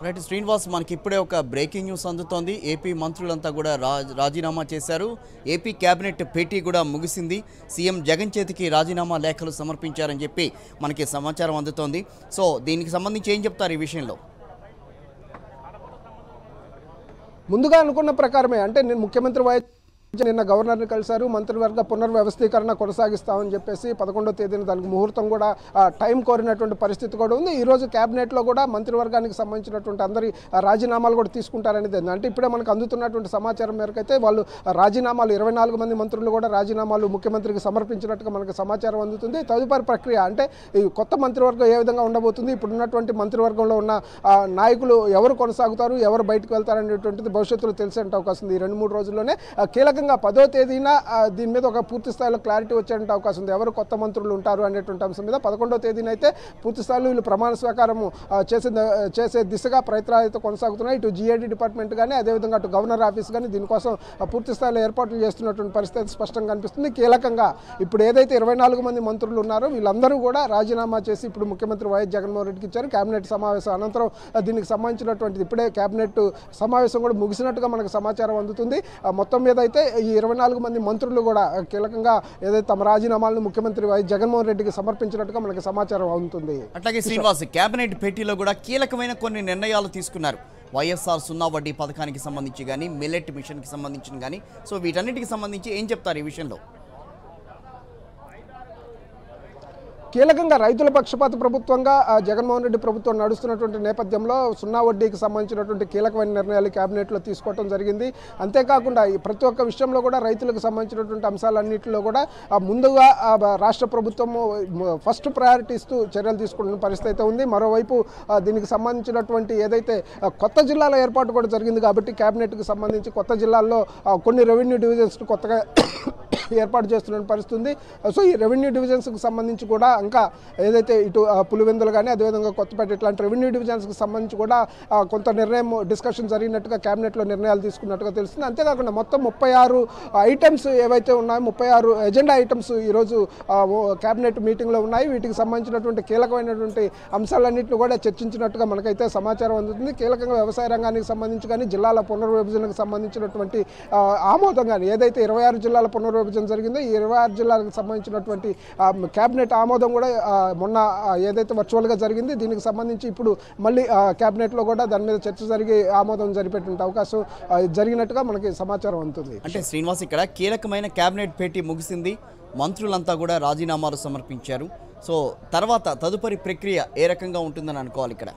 Right Srinivas మనకి ఇప్పుడే ఒక బ్రేకింగ్ న్యూస్ అందుతోంది ఏపీ మంత్రులంతా కూడా రా రాజీనామా చేశారు ఏపీ కేబినెట్ భేటీ కూడా ముగిసింది సీఎం జగన్ చేతికి రాజీనామా లేఖలు సమర్పించారని చెప్పి మనకి సమాచారం అందుతోంది సో దీనికి సంబంధించి ఏం చెప్తారు ఈ విషయంలో ముందుగా అనుకున్న ప్రకారమే అంటే నేను ముఖ్యమంత్రి వైఎస్ నిన్న గవర్నర్ని కలిశారు మంత్రివర్గ పునర్వ్యవస్థీకరణ కొనసాగిస్తామని చెప్పేసి పదకొండో తేదీన దానికి ముహూర్తం కూడా ఆ, టైం కోరినటువంటి పరిస్థితి కూడా ఉంది ఈ రోజు కేబినెట్లో కూడా మంత్రివర్గానికి సంబంధించినటువంటి అందరి ఆ, రాజీనామాలు కూడా తీసుకుంటారనేది ఉంది. అంటే ఇప్పుడే మనకు అందుతున్నటువంటి సమాచారం మేరకు అయితే వాళ్ళు ఆ, రాజీనామాలు ఇరవై నాలుగు మంది మంత్రులు కూడా రాజీనామాలు ముఖ్యమంత్రికి సమర్పించినట్టుగా మనకు సమాచారం అందుతుంది తదుపరి ప్రక్రియ అంటే ఈ కొత్త మంత్రివర్గం ఏ విధంగా ఉండబోతుంది ఇప్పుడు ఉన్నటువంటి మంత్రివర్గంలో ఉన్న ఆ, నాయకులు ఎవరు కొనసాగుతారు ఎవరు బయటకు వెళ్తారు అనేటువంటిది భవిష్యత్తులో తెలిసే అవకాశం ఉంది ఈ రెండు మూడు రోజుల్లోనే ఆ, కీలకంగా పదో తేదీన ఆ, దీని మీద ఒక పూర్తి స్థాయిలో క్లారిటీ వచ్చే అవకాశం ఉంది ఎవరు కొత్త మంత్రులు ఉంటారు అనేటువంటి అంశం మీద పదకొండో తేదీన అయితే పూర్తి స్థాయిలో వీళ్ళు ప్రమాణ స్వీకారం ఆ, చేసే చేసే దిశగా ప్రయత్నాలు అయితే కొనసాగుతున్నాయి ఇటు జిఏడి డిపార్ట్మెంట్ కానీ అదేవిధంగా అటు గవర్నర్ ఆఫీస్ కానీ దీనికోసం ఆ, పూర్తి స్థాయిలో ఏర్పాట్లు చేస్తున్నటువంటి పరిస్థితి స్పష్టంగా కనిపిస్తుంది కీలకంగా ఇప్పుడు ఏదైతే ఇరవై నాలుగు మంది మంత్రులు ఉన్నారో వీళ్ళందరూ కూడా రాజీనామా చేసి ఇప్పుడు ముఖ్యమంత్రి వైఎస్ జగన్మోహన్ రెడ్డికి ఇచ్చారు కేబినెట్ సమావేశం అనంతరం ఆ, దీనికి సంబంధించినటువంటిది ఇప్పుడే కేబినెట్ సమావేశం కూడా ముగిసినట్టుగా మనకు సమాచారం అందుతుంది ఆ, మొత్తం మీద అయితే ఈ ఇరవై నాలుగు మంది మంత్రులు కూడా ఆ, కీలకంగా ఏదైతే తమ రాజీనామాలను ముఖ్యమంత్రి వైఎస్ జగన్మోహన్ రెడ్డికి సమర్పించినట్టుగా మనకు సమాచారం అందుతుంది అట్లాగే శ్రీనివాస్ కేబినెట్ భేటీలో కూడా కీలకమైన కొన్ని నిర్ణయాలు తీసుకున్నారు వైఎస్ఆర్ సున్నా వడ్డీ పథకానికి సంబంధించి కానీ మిల్లెట్ మిషన్కి సంబంధించిన కానీ సో వీటన్నిటికి సంబంధించి ఏం చెప్తారు ఈ విషయంలో కీలకంగా రైతుల పక్షపాత ప్రభుత్వంగా ఆ, జగన్మోహన్ రెడ్డి ప్రభుత్వం నడుస్తున్నటువంటి నేపథ్యంలో సున్నా వడ్డీకి సంబంధించినటువంటి కీలకమైన నిర్ణయాలు కేబినెట్లో తీసుకోవడం జరిగింది అంతేకాకుండా ఈ ప్రతి ఒక్క విషయంలో కూడా రైతులకు సంబంధించినటువంటి అంశాలన్నింటిలో కూడా ఆ, ముందుగా ఆ, బ- రాష్ట్ర ప్రభుత్వము మ- ఫస్ట్ ప్రయారిటీ ఇస్తూ చర్యలు తీసుకుంటున్న పరిస్థితి అయితే ఉంది మరోవైపు ఆ, దీనికి సంబంధించినటువంటి ఏదైతే ఆ, కొత్త జిల్లాల ఏర్పాటు కూడా జరిగింది కాబట్టి కేబినెట్కి సంబంధించి కొత్త జిల్లాల్లో ఆ, కొన్ని రెవెన్యూ డివిజన్స్ కొత్తగా ఏర్పాటు చేస్తున్న పరిస్థితి ఉంది సో ఈ రెవెన్యూ డివిజన్స్కి సంబంధించి కూడా ఇంకా ఏదైతే ఇటు ఆ, పులివెందులు కానీ అదేవిధంగా కొత్తపేట ఇట్లాంటి రెవెన్యూ డివిజన్స్కి సంబంధించి కూడా ఆ, కొంత నిర్ణయం డిస్కషన్ జరిగినట్టుగా క్యాబినెట్లో నిర్ణయాలు తీసుకున్నట్టుగా తెలుస్తుంది అంతేకాకుండా మొత్తం ముప్పై ఆరు ఐటమ్స్ ఏవైతే ఉన్నాయో ముప్పై ఆరు ఎజెండా ఐటమ్స్ ఈరోజు ఆ, ఓ- క్యాబినెట్ మీటింగ్లో ఉన్నాయి వీటికి సంబంధించినటువంటి కీలకమైనటువంటి అంశాలన్నింటిని కూడా చర్చించినట్టుగా మనకైతే సమాచారం అందుతుంది కీలకంగా వ్యవసాయ రంగానికి సంబంధించి కానీ జిల్లాల పునర్విభజనకు సంబంధించినటువంటి ఆ, ఆమోదం కానీ ఏదైతే ఇరవై ఆరు జిల్లాల పునర్విభజన జరిగిందో ఈ ఇరవై ఆరు జిల్లాలకు సంబంధించినటువంటి ఆ, కేబినెట్ ఆమోదం కూడా ఆ, మొన్న ఆ, ఏదైతే వర్చువల్గా జరిగింది దీనికి సంబంధించి ఇప్పుడు మళ్ళీ ఆ, కేబినెట్లో కూడా దాని మీద చర్చ జరిగి ఆమోదం జరిపేటువంటి అవకాశం ఆ, జరిగినట్టుగా మనకి సమాచారం అందుతుంది అంటే శ్రీనివాస్ ఇక్కడ కీలకమైన కేబినెట్ భేటీ ముగిసింది మంత్రులంతా కూడా రాజీనామాలు సమర్పించారు సో తర్వాత తదుపరి ప్రక్రియ ఏ రకంగా ఉంటుందని అనుకోవాలి ఇక్కడ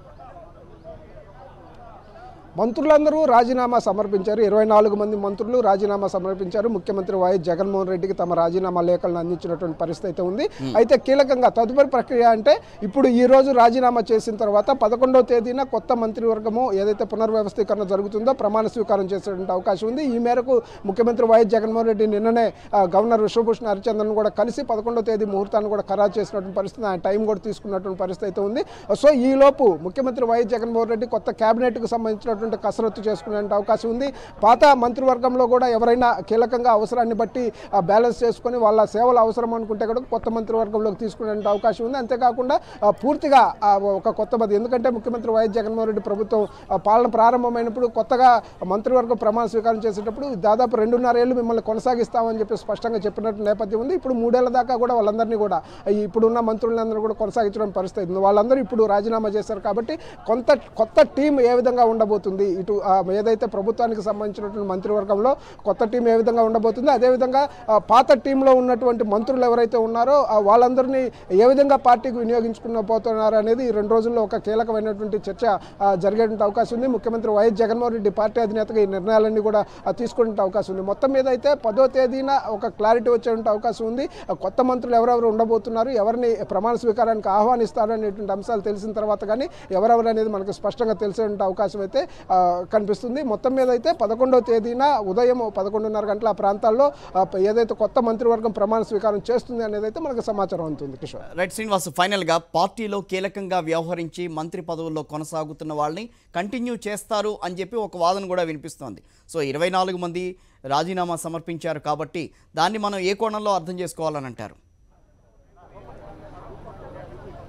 మంత్రులందరూ రాజీనామా సమర్పించారు ఇరవై నాలుగు మంది మంత్రులు రాజీనామా సమర్పించారు ముఖ్యమంత్రి వైఎస్ జగన్మోహన్ రెడ్డికి తమ రాజీనామా లేఖలను అందించినటువంటి పరిస్థితి అయితే ఉంది అయితే కీలకంగా తదుపరి ప్రక్రియ అంటే ఇప్పుడు ఈ రోజు రాజీనామా చేసిన తర్వాత పదకొండవ తేదీన కొత్త మంత్రివర్గము ఏదైతే పునర్వ్యవస్థీకరణ జరుగుతుందో ప్రమాణ స్వీకారం చేసేటువంటి అవకాశం ఉంది ఈ మేరకు ముఖ్యమంత్రి వైఎస్ జగన్మోహన్ రెడ్డి నిన్ననే ఆ, గవర్నర్ విశ్వభూషణ్ హరిచంద్రన్ కూడా కలిసి పదకొండవ తేదీ ముహూర్తాన్ని కూడా ఖరారు చేసినటువంటి పరిస్థితి ఆయన టైం కూడా తీసుకున్నటువంటి పరిస్థితి అయితే ఉంది సో ఈ లోపు ముఖ్యమంత్రి వైఎస్ జగన్మోహన్ రెడ్డి కొత్త కేబినెట్కు సంబంధించినటువంటి కసరత్తు చేసుకునే అవకాశం ఉంది పాత మంత్రివర్గంలో కూడా ఎవరైనా కీలకంగా అవసరాన్ని బట్టి ఆ, బ్యాలెన్స్ చేసుకొని వాళ్ళ సేవలు అవసరం అనుకుంటే కూడా కొత్త మంత్రివర్గంలోకి తీసుకునే అవకాశం ఉంది అంతేకాకుండా ఆ, పూర్తిగా ఆ, ఒక కొత్త పది ఎందుకంటే ముఖ్యమంత్రి వైఎస్ జగన్మోహన్ రెడ్డి ప్రభుత్వం ఆ, పాలన ప్రారంభమైనప్పుడు కొత్తగా మంత్రివర్గం ప్రమాణ స్వీకారం చేసేటప్పుడు దాదాపు రెండున్నర ఏళ్ళు మిమ్మల్ని కొనసాగిస్తామని చెప్పి స్పష్టంగా చెప్పినట్టు నేపథ్యం ఉంది ఇప్పుడు మూడేళ్ల దాకా కూడా వాళ్ళందరినీ కూడా ఈ ఇప్పుడున్న మంత్రులందరూ కూడా కొనసాగించడం పరిస్థితి ఉంది వాళ్ళందరూ ఇప్పుడు రాజీనామా చేశారు కాబట్టి కొంత కొత్త టీం ఏ విధంగా ఉండబోతుంది ఇటు ఆ, ఏదైతే ప్రభుత్వానికి సంబంధించినటువంటి మంత్రివర్గంలో కొత్త టీం ఏ విధంగా ఉండబోతుంది అదేవిధంగా ఆ, పాత టీంలో ఉన్నటువంటి మంత్రులు ఎవరైతే ఉన్నారో ఆ, వాళ్ళందరినీ ఏ విధంగా పార్టీకి వినియోగించుకున్న పోతున్నారు అనేది ఈ రెండు రోజుల్లో ఒక కీలకమైనటువంటి చర్చ ఆ, జరిగేటువంటి అవకాశం ఉంది ముఖ్యమంత్రి వైఎస్ జగన్మోహన్ రెడ్డి పార్టీ అధినేతగా ఈ నిర్ణయాలన్నీ కూడా ఆ, తీసుకునే అవకాశం ఉంది మొత్తం మీద అయితే పదో తేదీన ఒక క్లారిటీ వచ్చేటువంటి అవకాశం ఉంది ఆ, కొత్త మంత్రులు ఎవరెవరు ఉండబోతున్నారు ఎవరిని ప్రమాణ స్వీకారానికి ఆహ్వానిస్తారు అనేటువంటి అంశాలు తెలిసిన తర్వాత కానీ ఎవరెవరు అనేది మనకు స్పష్టంగా తెలిసేటువంటి అవకాశం అయితే ఆ, కనిపిస్తుంది మొత్తం మీద అయితే పదకొండవ తేదీన ఉదయం పదకొండున్నర గంటల ఆ ప్రాంతాల్లో ఆ, ఏదైతే కొత్త మంత్రివర్గం ప్రమాణ స్వీకారం చేస్తుంది అనేది అయితే మనకు సమాచారం అందుతుంది కిషోర్ రైట్ శ్రీనివాస్ ఫైనల్గా పార్టీలో కీలకంగా వ్యవహరించి మంత్రి పదవుల్లో కొనసాగుతున్న వాళ్ళని కంటిన్యూ చేస్తారు అని చెప్పి ఒక వాదన కూడా వినిపిస్తోంది సో ఇరవై నాలుగు మంది రాజీనామా సమర్పించారు కాబట్టి దాన్ని మనం ఏ కోణంలో అర్థం చేసుకోవాలని అంటారు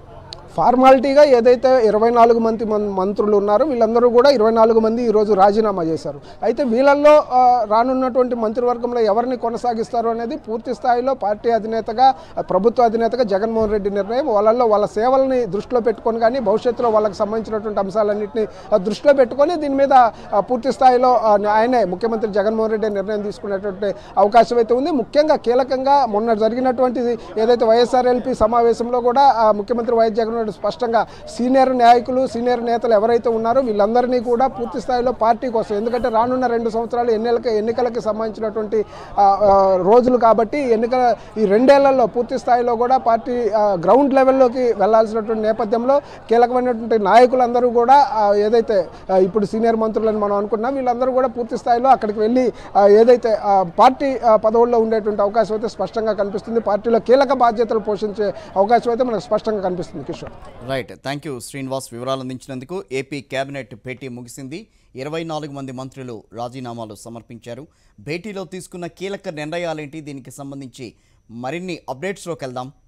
ఫార్మాలిటీగా ఏదైతే ఇరవై నాలుగు మంది మం- మంత్రులు ఉన్నారో వీళ్ళందరూ కూడా ఇరవై నాలుగు మంది ఈరోజు రాజీనామా చేశారు అయితే వీళ్ళల్లో ఆ, రానున్నటువంటి మంత్రివర్గంలో ఎవరిని కొనసాగిస్తారు అనేది పూర్తి స్థాయిలో పార్టీ అధినేతగా ఆ, ప్రభుత్వ అధినేతగా జగన్మోహన్ రెడ్డి నిర్ణయం వాళ్ళల్లో వాళ్ళ సేవల్ని దృష్టిలో పెట్టుకొని కానీ భవిష్యత్తులో వాళ్ళకి సంబంధించినటువంటి అంశాలన్నింటినీ ఆ, దృష్టిలో పెట్టుకొని దీని మీద ఆ, పూర్తి స్థాయిలో ఆ, ఆయనే ముఖ్యమంత్రి జగన్మోహన్ రెడ్డి నిర్ణయం తీసుకునేటువంటి అవకాశం అయితే ఉంది ముఖ్యంగా కీలకంగా మొన్న జరిగినటువంటి ఏదైతే వైఎస్ఆర్ఎల్పీ సమావేశంలో కూడా ఆ, ముఖ్యమంత్రి వైఎస్ జగన్మోహన్ రెడ్డి స్పష్టంగా సీనియర్ నాయకులు సీనియర్ నేతలు ఎవరైతే ఉన్నారో వీళ్ళందరినీ కూడా పూర్తి స్థాయిలో పార్టీ కోసం ఎందుకంటే రానున్న రెండు సంవత్సరాలు ఎన్నికలకి ఎన్నికలకి సంబంధించినటువంటి ఆ, ఆ, రోజులు కాబట్టి ఎన్నికల ఈ రెండేళ్లలో పూర్తి స్థాయిలో కూడా పార్టీ ఆ, గ్రౌండ్ లెవెల్లోకి వెళ్లాల్సినటువంటి నేపథ్యంలో కీలకమైనటువంటి నాయకులందరూ కూడా ఆ, ఏదైతే ఆ, ఇప్పుడు సీనియర్ మంత్రులని మనం అనుకున్నాం వీళ్ళందరూ కూడా పూర్తి స్థాయిలో అక్కడికి వెళ్ళి ఆ, ఏదైతే ఆ, పార్టీ ఆ, పదవుల్లో ఉండేటువంటి అవకాశం అయితే స్పష్టంగా కనిపిస్తుంది పార్టీలో కీలక బాధ్యతలు పోషించే అవకాశం అయితే మనకు స్పష్టంగా కనిపిస్తుంది Kishore right thank you Srinivas వివరాలు అందించినందుకు ఏపీ కేబినెట్ భేటీ ముగిసింది ఇరవై నాలుగు మంది మంత్రులు రాజీనామాలు సమర్పించారు భేటీలో తీసుకున్న కీలక నిర్ణయాలేంటి దీనికి సంబంధించి మరిన్ని అప్డేట్స్లోకి వెళ్దాం